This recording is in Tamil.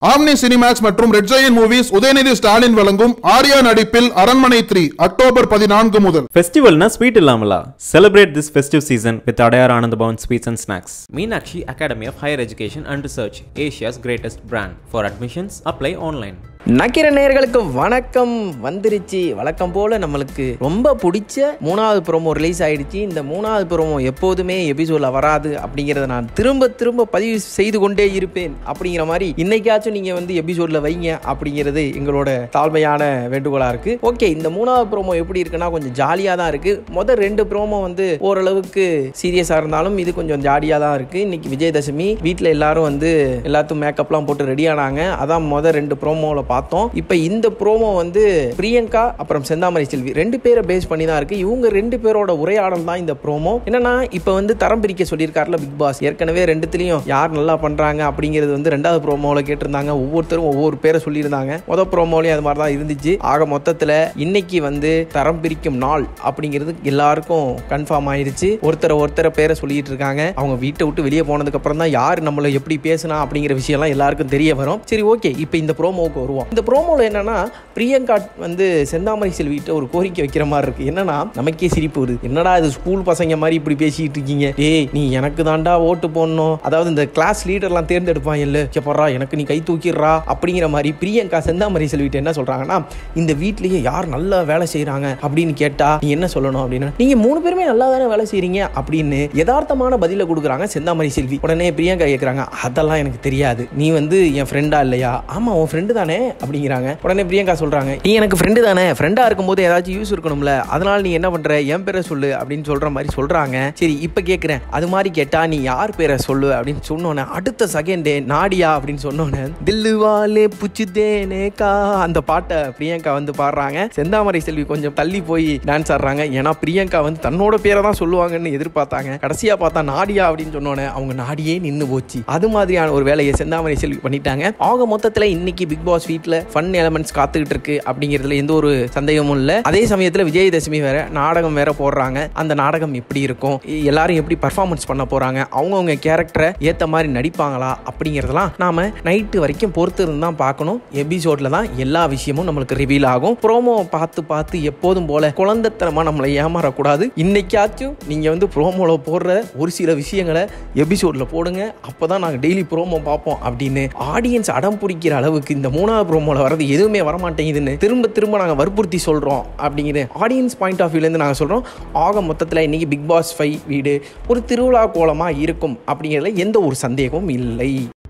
ஆம்னி சினிமேக்ஸ் மற்றும் red giant movies Udhayanidhi Stalin வழங்கும் ஆர்யா நடிப்பில் அரண்மனை த்ரீ அக்டோபர் பதினான்கு முதல் ஃபெஸ்டிவல்னா ஸ்வீட் இல்லாமலா celebrate this festive season with Adyar Ananda Bhavan sweets and snacks Meenakshi Academy of Higher Education and Research, Asia's greatest brand. For admissions, apply online. நக்கிர நேயர்களுக்கு வணக்கம் வந்துருச்சு வழக்கம் போல நம்மளுக்கு ரொம்ப பிடிச்ச மூணாவது ப்ரோமோ ரிலீஸ் ஆயிடுச்சு இந்த மூணாவது ப்ரோமோ எப்போதுமே எபிசோட்ல வராது அப்படிங்கிறத நான் திரும்ப திரும்ப பதிவு செய்து கொண்டே இருப்பேன் அப்படிங்கிற மாதிரி இன்னைக்காச்சும் நீங்க வந்து எபிசோட்ல வைங்க அப்படிங்கிறது எங்களோட தாழ்மையான வேண்டுகோளா இருக்கு ஓகே இந்த மூணாவது ப்ரோமோ எப்படி இருக்குன்னா கொஞ்சம் ஜாலியாக தான் இருக்கு முதல் ரெண்டு ப்ரோமோ வந்து ஓரளவுக்கு சீரியஸாக இருந்தாலும் இது கொஞ்சம் ஜாலியாக தான் இருக்கு இன்னைக்கு விஜயதசமி வீட்டில் எல்லாரும் வந்து எல்லாத்துக்கும் மேக்கப்லாம் போட்டு ரெடி ஆனாங்க அதான் முதல் ரெண்டு ப்ரோமோவில் பார்த்தோம் இப்போ இந்த ப்ரோமோ வந்து பிரியங்கா அப்புறம் செந்தாமரை செல்வி ரெண்டு பேரை பேஸ் பண்ணி தான் இருக்கு இவங்க ரெண்டு பேரோட உரையாடல் தான் இந்த ப்ரோமோ என்னன்னா இப்போ வந்து தரம் பிரிக்க சொல்லியிருக்காருல பிக் பாஸ் ஏற்கனவே ரெண்டுத்துலையும் யார் நல்லா பண்றாங்க அப்படிங்கிறது வந்து ரெண்டாவது ப்ரோமோவில் கேட்டிருந்தாங்க ஒவ்வொருத்தரும் ஒவ்வொரு பேரை சொல்லியிருந்தாங்க முதல் ப்ரோமோலையும் அது மாதிரி தான் இருந்துச்சு ஆக மொத்தத்தில் இன்னைக்கு வந்து தரம் பிரிக்கும் நாள் அப்படிங்கிறது எல்லாருக்கும் கன்ஃபார்ம் ஆயிருச்சு ஒருத்தரை ஒருத்தரை பேரை சொல்லிட்டு இருக்காங்க அவங்க வீட்டை விட்டு வெளியே போனதுக்கு அப்புறம் தான் யார் நம்மளை எப்படி பேசினா அப்படிங்கிற விஷயம்லாம் எல்லாருக்கும் தெரிய வரும் சரி ஓகே இப்போ இந்த ப்ரோமோவுக்கு வருவோம் இந்த ப்ரோமோவில் என்னன்னா பிரியங்கா வந்து செந்தாமரை செல்விட்ட ஒரு கோரிக்கை வைக்கிற மாதிரி இருக்கு என்னன்னா நமக்கே சிரிப்பு வருது என்னடா இது ஸ்கூல் பசங்க மாதிரி இப்படி பேசிட்டு இருக்கீங்க ஏய் நீ எனக்கு தாண்டா ஓட்டு போடணும் அதாவது இந்த கிளாஸ் லீடர்லாம் தேர்ந்தெடுப்பான் இல்ல எப்பறா எனக்கு நீ கை தூக்கிடுறா அப்படிங்கிற மாதிரி பிரியங்கா செந்தாமரை செல்விட்ட என்ன சொல்றாங்கன்னா இந்த வீட்லயே யார் நல்லா வேலை செய்றாங்க அப்படின்னு கேட்டா நீ என்ன சொல்லணும் அப்படின்னு நீங்க மூணு பேருமே நல்லா தானே வேலை செய்றீங்க அப்படின்னு யதார்த்தமான பதில கொடுக்குறாங்க செந்தாமரை செல்வி உடனே பிரியங்கா கேட்குறாங்க அதெல்லாம் எனக்கு தெரியாது நீ வந்து என் ஃப்ரெண்டா இல்லையா ஆமா உன் ஃப்ரெண்டு தானே அப்படிங்கிறாங்க உடனே பிரியங்கா சொல்றாங்க நீ எனக்கு ஃப்ரெண்டு தானே ஃப்ரெண்டா இருக்கும்போது ஏதாச்சும் யூஸ் இருக்கணும்ல அதனால நீ என்ன பண்ற என் பேரை சொல்லு அப்படின்னு சொல்ற மாதிரி சொல்றாங்க சரி இப்ப கேட்குறேன் அது மாதிரி கேட்டா நீ யார் பேரை சொல்லு அப்படின்னு சொன்னோன்னே அடுத்த செகண்டே நாடியா அப்படின்னு சொன்னோன்னே தில்லுவாலே புச்சுதேனே கா அந்த பாட்டை பிரியங்கா வந்து பாடுறாங்க செந்தாமரை செல்வி கொஞ்சம் தள்ளி போய் டான்ஸ் ஆடுறாங்க ஏன்னா பிரியங்கா வந்து தன்னோட பேரை தான் சொல்லுவாங்கன்னு எதிர்பார்த்தாங்க கடைசியா பார்த்தா நாடியா அப்படின்னு சொன்னோன்னே அவங்க நாடியே நின்று போச்சு அது மாதிரியான ஒரு வேலையை செந்தாமரை செல்வி பண்ணிட்டாங்க ஆக மொத்தத்தில் இன்னைக்கு பிக் பாஸ் வீட்டில் ஃபன் எலமெண்ட்ஸ் காத்துக்கிட்டு இருக்கு அப்படிங்கிறதுல எந்த ஒரு சந்தேகமும் இல்லை அதே சமயத்தில் விஜயதசமி வேற நாடகம் வேற போடுறாங்க அந்த நாடகம் எப்படி இருக்கும் எல்லாரும் எப்படி பர்ஃபார்மன்ஸ் பண்ண போறாங்க அவங்கவுங்க கேரக்டரை ஏற்ற மாதிரி நடிப்பாங்களா அப்படிங்கிறதெல்லாம் நாம நைட்டு வரைக்கும் பொறுத்து இருந்து தான் பார்க்கணும் எபிசோட்ல தான் எல்லா விஷயமும் நம்மளுக்கு ரிவீல் ஆகும் ப்ரோமோ பார்த்து பார்த்து எப்போதும் போல குழந்தைத்தனமா நம்மளை ஏமாறக்கூடாது இன்னைக்காச்சும் நீங்க வந்து ப்ரோமோல போடுற ஒரு சில விஷயங்களை எபிசோட்ல போடுங்க அப்பதான் நாங்கள் டெய்லி ப்ரோமோ பார்ப்போம் அப்படின்னு ஆடியன்ஸ் அடம் பிடிக்கிற அளவுக்கு இந்த மூணாவது ப்ரோமோல வரது எதுவுமே வரமாட்டேங்குதுன்னு திரும்ப திரும்ப நாங்கள் வற்புறுத்தி சொல்றோம் அப்படிங்கிற ஆடியன்ஸ் பாயிண்ட் ஆஃப் வியூலேருந்து நாங்கள் சொல்றோம் ஆக மொத்தத்தில் இன்னைக்கு பிக் பாஸ் ஃபைவ் வீடு ஒரு திருவிழா கோலமாக இருக்கும் அப்படிங்கிறதுல எந்த ஒரு சந்தேகமும் இல்லை